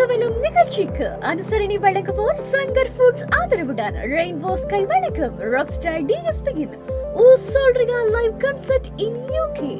வெல்லும் நிகழ்ச்சிக்கு அனுசரணை வழங்குவோர் சங்கர் ஃபுட்ஸ் ஆதரவுடன் ரெயின்போ ஸ்கை வழங்கும் ராக் ஸ்டார் டிஎஸ்பியின் ஓ சொல்றியா live concert in UK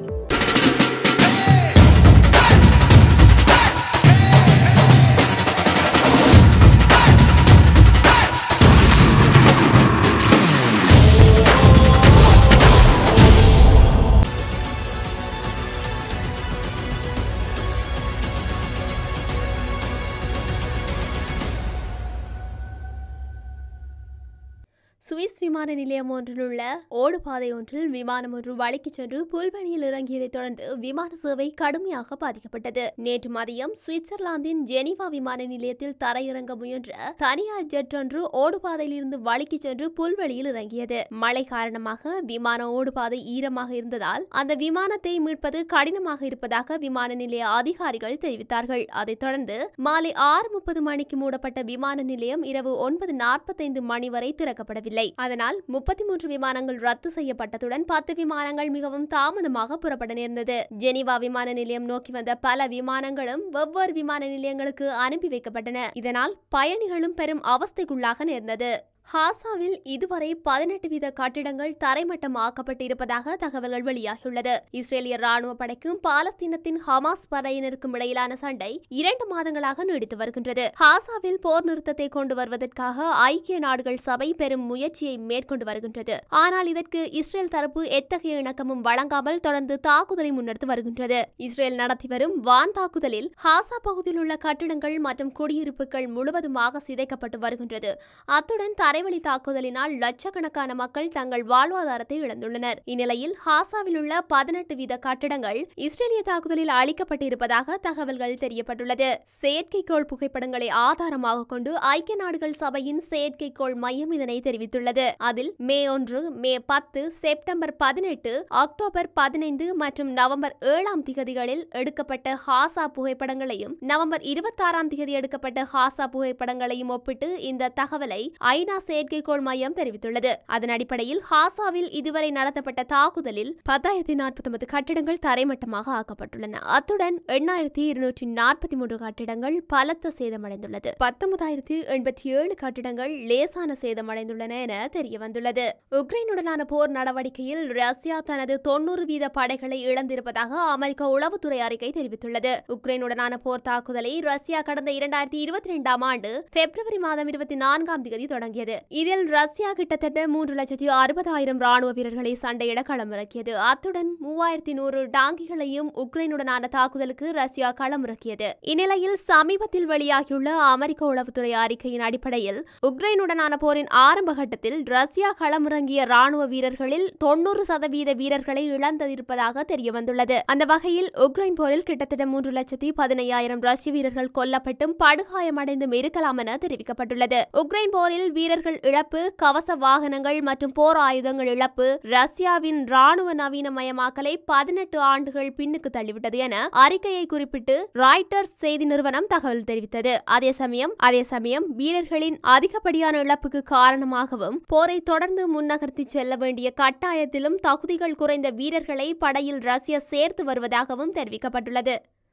Swiss விமான நிலையம் ஒன்றிலுள்ள ஓடுபாதை ஒன்றில் விமானம் ஒன்று வழுக்கிச் சென்று புல்வெளியில் இறங்கியதைத் தொடர்ந்து விமான சேவை கடுமையாக பாதிக்கப்பட்டது நேற்று மதியம் சுவிட்சர்லாந்தின் ஜெனீவா விமான நிலையத்தில் தரையிறங்க முயன்ற தனியார் ஜெட் ஒன்று ஓடுபாதையில் இருந்து வழுக்கிச் சென்று புல்வெளியில் இறங்கியது மழை காரணமாக விமான ஓடுபாதை ஈரமாக இருந்ததால் அந்த விமானத்தை மீட்பது கடினமாக இருப்பதாக விமான நிலைய அதிகாரிகள் தெரிவித்தார்கள் அதைத் தொடர்ந்து மாலை ஆறு முப்பது மணிக்கு மூடப்பட்ட விமான நிலையம் இரவு ஒன்பது நாற்பத்தைந்து மணி வரை திறக்கப்படவில்லை அதனால் முப்பத்தி மூன்று விமானங்கள் ரத்து செய்யப்பட்டதுடன் பத்து விமானங்கள் மிகவும் தாமதமாக புறப்பட நேர்ந்தது ஜெனீவா விமான நிலையம் நோக்கி வந்த பல விமானங்களும் வெவ்வேறு விமான நிலையங்களுக்கு அனுப்பி வைக்கப்பட்டன இதனால் பயணிகளும் பெரும் அவஸ்தைக்குள்ளாக நேர்ந்தது ஹாசாவில் இதுவரை பதினெட்டு வீத கட்டிடங்கள் தரைமட்டமாக்கப்பட்டிருப்பதாக தகவல்கள் வெளியாகியுள்ளது இஸ்ரேலிய ராணுவ படைக்கும் பாலஸ்தீனத்தின் ஹமாஸ் படையினருக்கும் இடையிலான சண்டை இரண்டு மாதங்களாக நீடித்து வருகின்றது ஹாசாவில் போர் நிறுத்தத்தை கொண்டு வருவதற்காக ஐக்கிய நாடுகள் சபை பெரும் முயற்சியை மேற்கொண்டு வருகின்றது ஆனால் இதற்கு இஸ்ரேல் தரப்பு எத்தகைய இணக்கமும் வழங்காமல் தொடர்ந்து தாக்குதலை முன்னெடுத்து வருகின்றது இஸ்ரேல் நடத்தி வரும் வான் தாக்குதலில் ஹாசா பகுதியில் உள்ள கட்டிடங்கள் மற்றும் குடியிருப்புகள் முழுவதுமாக சிதைக்கப்பட்டு வருகின்றது அத்துடன் தரைவழி தாக்குதலினால் லட்சக்கணக்கான மக்கள் தங்கள் வாழ்வாதாரத்தை இழந்துள்ளனர் இந்நிலையில் ஹாசாவில் உள்ள பதினெட்டு வீத கட்டடங்கள் இஸ்ரேலிய தாக்குதலில் அளிக்கப்பட்டிருப்பதாக தகவல்கள் தெரியப்பட்டுள்ளது செயற்கைக்கோள் புகைப்படங்களை ஆதாரமாக கொண்டு ஐக்கிய நாடுகள் சபையின் செயற்கைக்கோள் மையம் இதனை தெரிவித்துள்ளது அதில் மே ஒன்று மே பத்து செப்டம்பர் பதினெட்டு அக்டோபர் பதினைந்து மற்றும் நவம்பர் ஏழாம் திகதிகளில் எடுக்கப்பட்ட ஹாசா புகைப்படங்களையும் நவம்பர் இருபத்தாறாம் திகதி எடுக்கப்பட்ட ஹாசா புகைப்படங்களையும் ஒப்பிட்டு இந்த தகவலை ஐநா செயற்கைக்கோள் மையம் தெரிவித்துள்ளது அதன் அடிப்படையில் ஹாசாவில் இதுவரை நடத்தப்பட்ட தாக்குதலில் பத்தாயிரத்தி நாற்பத்தி ஒன்பது கட்டிடங்கள் தரைமட்டமாக ஆக்கப்பட்டுள்ளன அத்துடன் எண்ணாயிரத்தி இருநூற்றி நாற்பத்தி மூன்று கட்டிடங்கள் பலத்த சேதமடைந்துள்ளது பத்தொன்பதாயிரத்தி எண்பத்தி ஏழு கட்டிடங்கள் லேசான சேதமடைந்துள்ளன என தெரிய வந்துள்ளது உக்ரைனுடனான போர் நடவடிக்கையில் ரஷ்யா தனது தொன்னூறு வீத படைகளை இழந்திருப்பதாக அமெரிக்க உளவுத்துறை அறிக்கை தெரிவித்துள்ளது உக்ரைனுடனான போர் தாக்குதலை ரஷ்யா கடந்த இரண்டாயிரத்தி இருபத்தி இரண்டாம் ஆண்டு பிப்ரவரி மாதம் இருபத்தி நான்காம் தேதி தொடங்கியது இதில் ரஷ்யா கிட்டத்தட்ட மூன்று லட்சத்தி அறுபதாயிரம் ராணுவ வீரர்களை சண்டையிட களமிறக்கியது அத்துடன் மூவாயிரத்தி நூறு டாங்கிகளையும் உக்ரைனுடனான தாக்குதலுக்கு ரஷ்யா களமிறக்கியது இந்நிலையில் சமீபத்தில் வெளியாகியுள்ள அமெரிக்க உளவுத்துறை அறிக்கையின் அடிப்படையில் உக்ரைனுடனான போரின் ஆரம்ப கட்டத்தில் ரஷ்யா களமிறங்கிய ராணுவ வீரர்களில் தொன்னூறு சதவீத வீரர்களை இழந்திருப்பதாக தெரிய வந்துள்ளது அந்த வகையில் உக்ரைன் போரில் கிட்டத்தட்ட மூன்று லட்சத்தி பதினையாயிரம் ரஷ்ய வீரர்கள் கொல்லப்பட்டும் படுகாயமடைந்தும் இருக்கலாம் என தெரிவிக்கப்பட்டுள்ளது உக்ரைன் போரில் வீரர்கள் இழப்பு கவச வாகனங்கள் மற்றும் போர் ஆயுதங்கள் இழப்பு ரஷ்யாவின் ராணுவ நவீனமயமாக்கலை பதினெட்டு ஆண்டுகள் பின்னுக்கு தள்ளிவிட்டது என அறிக்கையை குறிப்பிட்டு ராய்டர்ஸ் செய்தி நிறுவனம் தகவல் தெரிவித்தது அதே சமயம் அதே சமயம் வீரர்களின் அதிகப்படியான இழப்புக்கு காரணமாகவும் போரை தொடர்ந்து முன்னகர்த்தி செல்ல வேண்டிய கட்டாயத்திலும் தகுதிகள் குறைந்த வீரர்களை படையில் ரஷ்யா சேர்த்து வருவதாகவும் தெரிவிக்கப்பட்டுள்ளது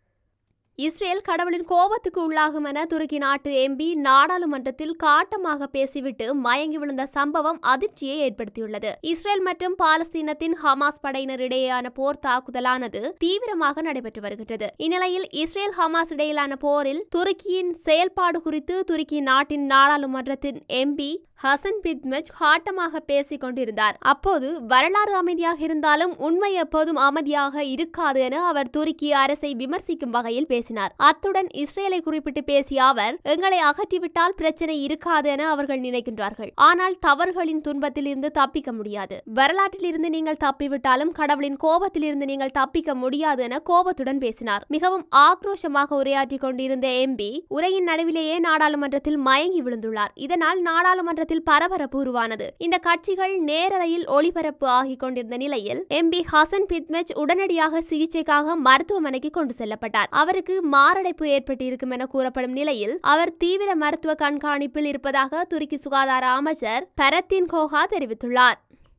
இஸ்ரேல் கடவுளின் கோபத்துக்கு உள்ளாகும் என துருக்கி நாட்டு எம்பி நாடாளுமன்றத்தில் காட்டமாக பேசிவிட்டு மயங்கி விழுந்த சம்பவம் அதிர்ச்சியை ஏற்படுத்தியுள்ளது இஸ்ரேல் மற்றும் பாலஸ்தீனத்தின் ஹமாஸ் படையினர் இடையேயான போர் தாக்குதலானது தீவிரமாக நடைபெற்று வருகின்றது இந்நிலையில் இஸ்ரேல் ஹமாஸ் இடையிலான போரில் துருக்கியின் செயல்பாடு குறித்து துருக்கி நாட்டின் நாடாளுமன்றத்தின் எம்பி ஹசன் பித்மெச் காட்டமாக பேசிக் கொண்டிருந்தார் அப்போது வரலாறு அமைதியாக இருந்தாலும் உண்மை எப்போதும் அமைதியாக இருக்காது என அவர் துருக்கி அரசை விமர்சிக்கும் வகையில் பேசினார் அத்துடன் இஸ்ரேலை குறிப்பிட்டு பேசிய அவர் எங்களை அகற்றிவிட்டால் பிரச்சனை இருக்காது என அவர்கள் நினைக்கின்றார்கள் ஆனால் தவறுகளின் துன்பத்தில் இருந்து தப்பிக்க முடியாது வரலாற்றில் இருந்து நீங்கள் தப்பிவிட்டாலும் கடவுளின் கோபத்தில் இருந்து நீங்கள் தப்பிக்க முடியாது என கோபத்துடன் பேசினார் மிகவும் ஆக்ரோஷமாக உரையாற்றிக் கொண்டிருந்த எம்பி உரையின் நடுவிலேயே நாடாளுமன்றத்தில் மயங்கி விழுந்துள்ளார் இதனால் நாடாளுமன்ற மாநிலத்தில் பரபரப்பு உருவானது இந்த காட்சிகள் நேரலையில் ஒளிபரப்பு ஆகிக் கொண்டிருந்த நிலையில் எம்பி ஹசன் பித்மெச் உடனடியாக சிகிச்சைக்காக மருத்துவமனைக்கு கொண்டு செல்லப்பட்டார் அவருக்கு மாரடைப்பு ஏற்பட்டிருக்கும் என கூறப்படும் நிலையில் அவர் தீவிர மருத்துவ கண்காணிப்பில் இருப்பதாக துருக்கி சுகாதார அமைச்சர் பரத்தின் கோஹா தெரிவித்துள்ளார்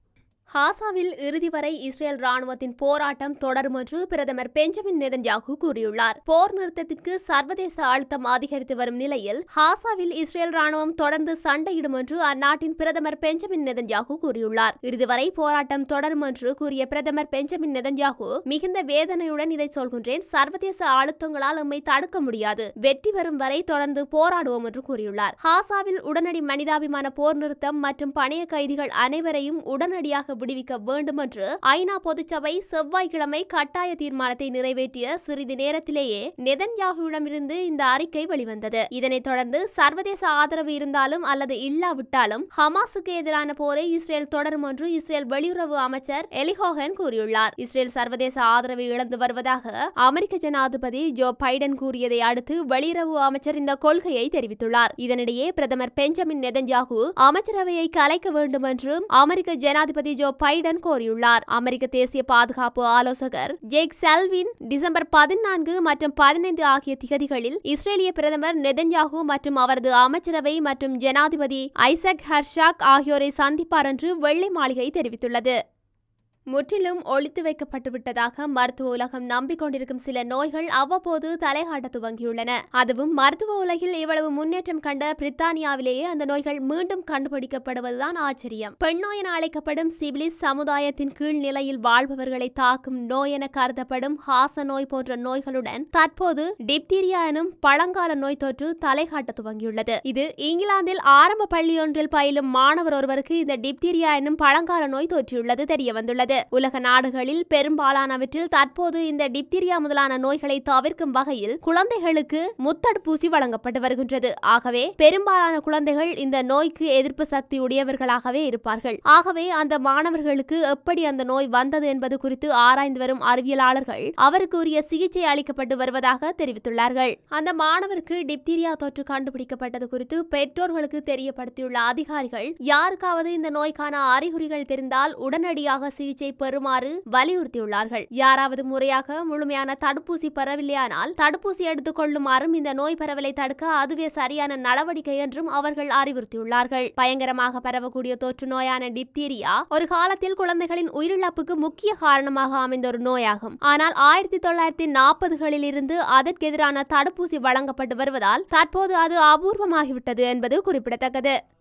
ஹாசாவில் இறுதி வரை இஸ்ரேல் ராணுவத்தின் போராட்டம் தொடரும் என்று பிரதமர் பெஞ்சமின் நெதன்யாகு கூறியுள்ளார் போர் நிறுத்தத்திற்கு சர்வதேச அழுத்தம் அதிகரித்து வரும் நிலையில் ஹாசாவில் இஸ்ரேல் ராணுவம் தொடர்ந்து சண்டையிடும் என்று அந்நாட்டின் பிரதமர் பெஞ்சமின் நெதன்யாகு கூறியுள்ளார் இறுதி வரை போராட்டம் தொடரும் என்று கூறிய பிரதமர் பெஞ்சமின் நெதன்யாகு மிகுந்த வேதனையுடன் இதை சொல்கின்றேன் சர்வதேச அழுத்தங்களால் எம்மை தடுக்க முடியாது வெற்றி பெறும் வரை தொடர்ந்து போராடுவோம் என்று கூறியுள்ளார் ஹாசாவில் உடனடி மனிதாபிமான போர் நிறுத்தம் மற்றும் பணைய கைதிகள் அனைவரையும் உடனடியாக விடுவிக்க வேண்டும் என்று ஐநா பொதுச்சபை செவ்வாய்க்கிழமை கட்டாய தீர்மானத்தை நிறைவேற்றிய சிறிது நேரத்திலேயே நெதன்யாகுவிடமிருந்து இந்த அறிக்கை வெளிவந்தது இதனைத் தொடர்ந்து சர்வதேச ஆதரவு இருந்தாலும் அல்லது இல்லாவிட்டாலும் ஹமாஸுக்கு எதிரான போரை இஸ்ரேல் தொடரும் என்று இஸ்ரேல் வெளியுறவு அமைச்சர் எலிஹோகன் கூறியுள்ளார் இஸ்ரேல் சர்வதேச ஆதரவை இழந்து வருவதாக அமெரிக்க ஜனாதிபதி ஜோ பைடன் கூறியதை அடுத்து வெளியுறவு அமைச்சர் இந்த கொள்கையை தெரிவித்துள்ளார் இதனிடையே பிரதமர் பெஞ்சமின் நெதன்யாகு அமைச்சரவையை கலைக்க வேண்டும் என்றும் அமெரிக்க ஜனாதிபதி ஜோ பைடன் கோரியுள்ளார் அமெரிக்க தேசிய பாதுகாப்பு ஆலோசகர் ஜேக் செல்வின் டிசம்பர் பதினான்கு மற்றும் பதினைந்து ஆகிய திகதிகளில் இஸ்ரேலிய பிரதமர் நெதன்யாகு மற்றும் அவரது அமைச்சரவை மற்றும் ஜனாதிபதி ஐசக் ஹர்ஷாக் ஆகியோரை சந்திப்பார் என்று வெள்ளை மாளிகை தெரிவித்துள்ளது முற்றிலும் ஒழித்து வைக்கப்பட்டு விட்டதாக மருத்துவ உலகம் நம்பிக்கொண்டிருக்கும் சில நோய்கள் அவ்வப்போது தலைகாட்ட துவங்கியுள்ளன அதுவும் மருத்துவ உலகில் இவ்வளவு முன்னேற்றம் கண்ட பிரித்தானியாவிலேயே அந்த நோய்கள் மீண்டும் கண்டுபிடிக்கப்படுவதுதான் ஆச்சரியம் பெண் நோய் என அழைக்கப்படும் சிபிலிஸ் சமுதாயத்தின் கீழ் நிலையில் வாழ்பவர்களை தாக்கும் நோய் என கருதப்படும் ஹாச நோய் போன்ற நோய்களுடன் தற்போது டிப்தீரியா எனும் பழங்கால நோய் தொற்று தலைகாட்ட துவங்கியுள்ளது இது இங்கிலாந்தில் ஆரம்ப பள்ளியொன்றில் பயிலும் மாணவர் ஒருவருக்கு இந்த டிப்தீரியா எனும் பழங்கால நோய் தொற்றியுள்ளது தெரிய வந்துள்ளது உலக நாடுகளில் பெரும்பாலானவற்றில் தற்போது இந்த டிப்தீரியா முதலான நோய்களை தவிர்க்கும் வகையில் குழந்தைகளுக்கு முத்தடுப்பூசி வழங்கப்பட்டு வருகின்றது ஆகவே பெரும்பாலான குழந்தைகள் இந்த நோய்க்கு எதிர்ப்பு சக்தி உடையவர்களாகவே இருப்பார்கள் ஆகவே அந்த மாணவர்களுக்கு எப்படி அந்த நோய் வந்தது என்பது குறித்து ஆராய்ந்து வரும் அறிவியலாளர்கள் அவருக்கு உரிய சிகிச்சை அளிக்கப்பட்டு வருவதாக தெரிவித்துள்ளார்கள் அந்த மாணவருக்கு டிப்தீரியா தொற்று கண்டுபிடிக்கப்பட்டது குறித்து பெற்றோர்களுக்கு தெரியப்படுத்தியுள்ள அதிகாரிகள் யாருக்காவது இந்த நோய்க்கான அறிகுறிகள் தெரிந்தால் உடனடியாக சிகிச்சை பெறுமாறு வலியுறுத்தியுள்ளார்கள் யாராவது முறையாக முழுமையான தடுப்பூசி பெறவில்லையானால் தடுப்பூசி எடுத்துக் கொள்ளுமாறும் இந்த நோய் பரவலை தடுக்க அதுவே சரியான நடவடிக்கை என்றும் அவர்கள் அறிவுறுத்தியுள்ளார்கள் பயங்கரமாக பரவக்கூடிய தொற்று நோயான டிப்தீரியா ஒரு காலத்தில் குழந்தைகளின் உயிரிழப்புக்கு முக்கிய காரணமாக அமைந்த ஒரு நோயாகும் ஆனால் ஆயிரத்தி தொள்ளாயிரத்தி நாற்பதுகளில் இருந்து அதற்கு எதிரான தடுப்பூசி வழங்கப்பட்டு வருவதால் தற்போது அது அபூர்வமாகிவிட்டது என்பது குறிப்பிடத்தக்கது